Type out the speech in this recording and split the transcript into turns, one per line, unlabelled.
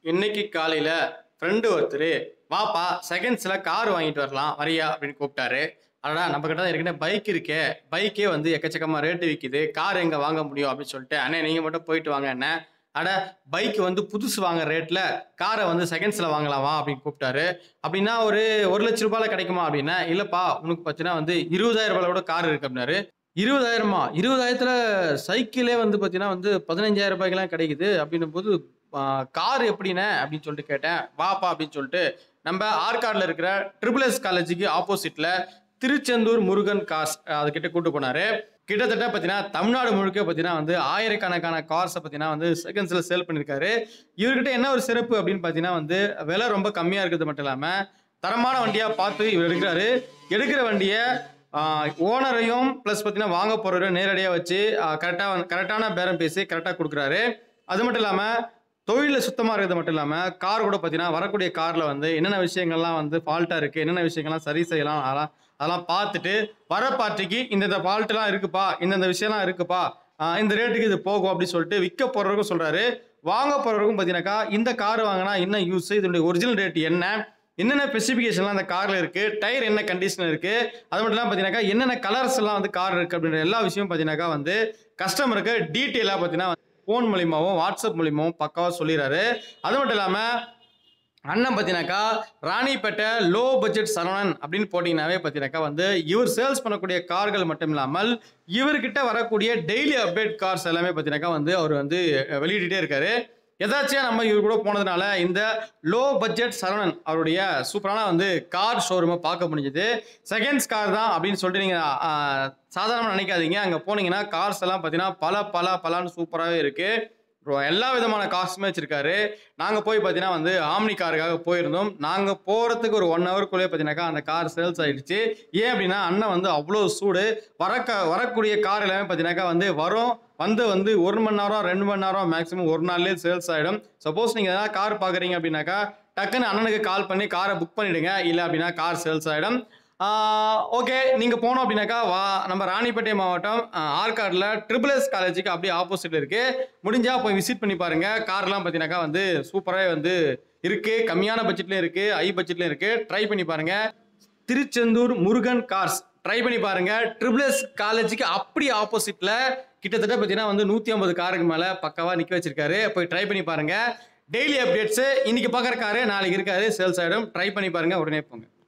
இன்னைக்கு காலையில் ஃப்ரெண்டு ஒருத்தர் வாப்பா செகண்ட்ஸில் கார் வாங்கிட்டு வரலாம் வரியா அப்படின்னு கூப்பிட்டாரு அடடா நம்ம கிட்ட தான் ஏற்கனவே பைக் இருக்கே பைக்கே வந்து எக்கச்சக்கமாக ரேட்டு விற்கிது கார் எங்கே வாங்க முடியும் அப்படின்னு சொல்லிட்டு அண்ணே நீங்கள் மட்டும் போயிட்டு வாங்க என்ன அட பைக் வந்து புதுசு வாங்க ரேட்டில் காரை வந்து செகண்ட்ஸில் வாங்கலாமா அப்படின்னு கூப்பிட்டாரு அப்படின்னா ஒரு ஒரு லட்ச ரூபாயில கிடைக்குமா அப்படின்னா இல்லைப்பா உனக்கு பார்த்தீங்கன்னா வந்து இருபதாயிரம் ரூபாயோட கார் இருக்கு அப்படின்னாரு இருபதாயிரமா இருபதாயிரத்துல சைக்கிளே வந்து பார்த்தீங்கன்னா வந்து பதினஞ்சாயிரம் ரூபாய்க்கெல்லாம் கிடைக்குது அப்படின்னும் போது கார் எப்படிண்ணே அப்படின்னு சொல்லிட்டு கேட்டேன் வாப்பா அப்படின்னு சொல்லிட்டு நம்ம ஆற்காடில் இருக்கிற ட்ரிபிள் எஸ் காலேஜுக்கு ஆப்போசிட்டில் திருச்செந்தூர் முருகன் கார்ஸ் அதுக்கிட்ட கூட்டு போனாரு கிட்டத்தட்ட பார்த்தீங்கன்னா தமிழ்நாடு முழுக்க பார்த்தீங்கன்னா வந்து ஆயிரக்கணக்கான கார்ஸை பார்த்தீங்கன்னா வந்து செகண்ட்ஸில் சேல் பண்ணியிருக்காரு இவர்கிட்ட என்ன ஒரு சிறப்பு அப்படின்னு பார்த்தீங்கன்னா வந்து விலை ரொம்ப கம்மியாக இருக்கிறது மட்டும் இல்லாமல் தரமான வண்டியாக பார்த்து இவர் எடுக்கிறாரு எடுக்கிற வண்டியை ஓனரையும் ப்ளஸ் பார்த்தீங்கன்னா வாங்க போகிறவரையும் நேரடியாக வச்சு கரெக்டாக கரெக்டான பேரம் பேசி கரெக்டாக கொடுக்குறாரு அது மட்டும் இல்லாமல் தொழிலில் சுத்தமாக இருக்கிறது மட்டும் இல்லாமல் கார் கூட பார்த்தீங்கன்னா வரக்கூடிய காரில் வந்து என்னென்ன விஷயங்கள்லாம் வந்து ஃபால்ட்டாக இருக்குது என்னென்ன விஷயங்கள்லாம் சரி செய்யலாம் அதெல்லாம் அதெல்லாம் பார்த்துட்டு வர பார்ட்டிக்கு இந்தந்த ஃபால்ட்டுலாம் இருக்குப்பா இந்தந்த விஷயம்லாம் இருக்குப்பா ஆஹ் இந்த ரேட்டுக்கு இது போகும் அப்படின்னு சொல்லிட்டு விற்க போகிறவருக்கும் சொல்கிறாரு வாங்க போகிறவருக்கும் பார்த்தீங்கன்னாக்கா இந்த கார் வாங்கினா என்ன யூஸ் இதனுடைய ஒரிஜினல் ரேட் என்ன என்னென்ன ஸ்பெசிஃபிகேஷன்லாம் அந்த காரில் இருக்குது டயர் என்ன கண்டிஷன் இருக்குது அது மட்டும் இல்லாமல் பார்த்தீங்கன்னாக்கா என்னென்ன கலர்ஸ் எல்லாம் வந்து கார் இருக்குது அப்படின்ற எல்லா விஷயமும் பார்த்தீங்கன்னாக்கா வந்து கஸ்டமருக்கு டீட்டெயிலாக பார்த்தீங்கன்னா ஃபோன் மூலியமாகவும் வாட்ஸ்அப் மூலியமாகவும் பக்காவாக சொல்லிடுறாரு அது மட்டும் இல்லாமல் அண்ணன் பார்த்தீங்கன்னாக்கா ராணிப்பேட்டை லோ பட்ஜெட் சரவணன் அப்படின்னு போட்டிங்கனாவே பார்த்தீங்கன்னாக்கா வந்து இவர் சேல்ஸ் பண்ணக்கூடிய கார்கள் மட்டும் இல்லாமல் இவர்கிட்ட வரக்கூடிய டெய்லி அப்டேட் கார்ஸ் எல்லாமே பார்த்தீங்கன்னாக்கா வந்து அவர் வந்து வெளியிட்டுட்டே இருக்காரு எதாச்சியாக நம்ம இவர் கூட போனதுனால இந்த லோ பட்ஜெட் சரவணன் அவருடைய சூப்பரான வந்து கார் ஷோரூமை பார்க்க முடிஞ்சது செகண்ட்ஸ் கார் தான் அப்படின்னு சொல்லிட்டு நீங்கள் சாதாரணமாக நினைக்காதீங்க அங்கே போனீங்கன்னா கார்ஸ் எல்லாம் பார்த்தீங்கன்னா பல பல பலான்னு சூப்பராகவே இருக்குது ப்ரோ எல்லா விதமான காசுமே வச்சிருக்காரு நாங்கள் போய் பார்த்தீங்கன்னா வந்து ஆம்னி காருக்காக போயிருந்தோம் நாங்கள் போகிறதுக்கு ஒரு ஒன் ஹவருக்குள்ளே பார்த்தீங்கன்னாக்கா அந்த கார் சேல்ஸ் ஆயிடுச்சு ஏன் அப்படின்னா அண்ணன் வந்து அவ்வளோ சூடு வரக்க வரக்கூடிய கார் எல்லாமே பார்த்தீங்கன்னாக்கா வந்து வரும் வந்து வந்து ஒரு மணி நேரம் ரெண்டு மணி நேரம் மேக்ஸிமம் ஒரு நாள்லேயே சேல்ஸ் ஆகிடும் சப்போஸ் நீங்கள் எதாவது கார் பார்க்குறீங்க அப்படின்னாக்கா டக்குன்னு அண்ணனுக்கு கால் பண்ணி காரை புக் பண்ணிவிடுங்க இல்லை அப்படின்னா கார் சேல்ஸ் ஆகிடும் ஓகே நீங்கள் போனோம் அப்படின்னாக்கா வா நம்ம ராணிப்பேட்டை மாவட்டம் ஆஹ் ஆற்காடில் ட்ரிபிள் எஸ் காலேஜுக்கு அப்படியே ஆப்போசிட்டில் இருக்குது முடிஞ்சால் போய் விசிட் பண்ணி பாருங்கள் கார்லாம் பார்த்தீங்கன்னாக்கா வந்து சூப்பராக வந்து இருக்குது கம்மியான பட்ஜெட்லேயும் இருக்குது ஹை பட்ஜெட்லேயும் இருக்குது ட்ரை பண்ணி பாருங்கள் திருச்செந்தூர் முருகன் கார்ஸ் ட்ரை பண்ணி பாருங்க ட்ரிபிள் எஸ் காலேஜுக்கு அப்படி ஆப்போசிட்ல கிட்டத்தட்ட பார்த்தீங்கன்னா வந்து நூற்றி ஐம்பது காருக்கு மேலே பக்காவாக நிற்க வச்சிருக்காரு போய் ட்ரை பண்ணி பாருங்க டெய்லி அப்டேட்ஸ் இன்னைக்கு பார்க்குற காரு நாளைக்கு இருக்காரு சேல்ஸ் ஆகிடும் ட்ரை பண்ணி பாருங்க உடனே போங்க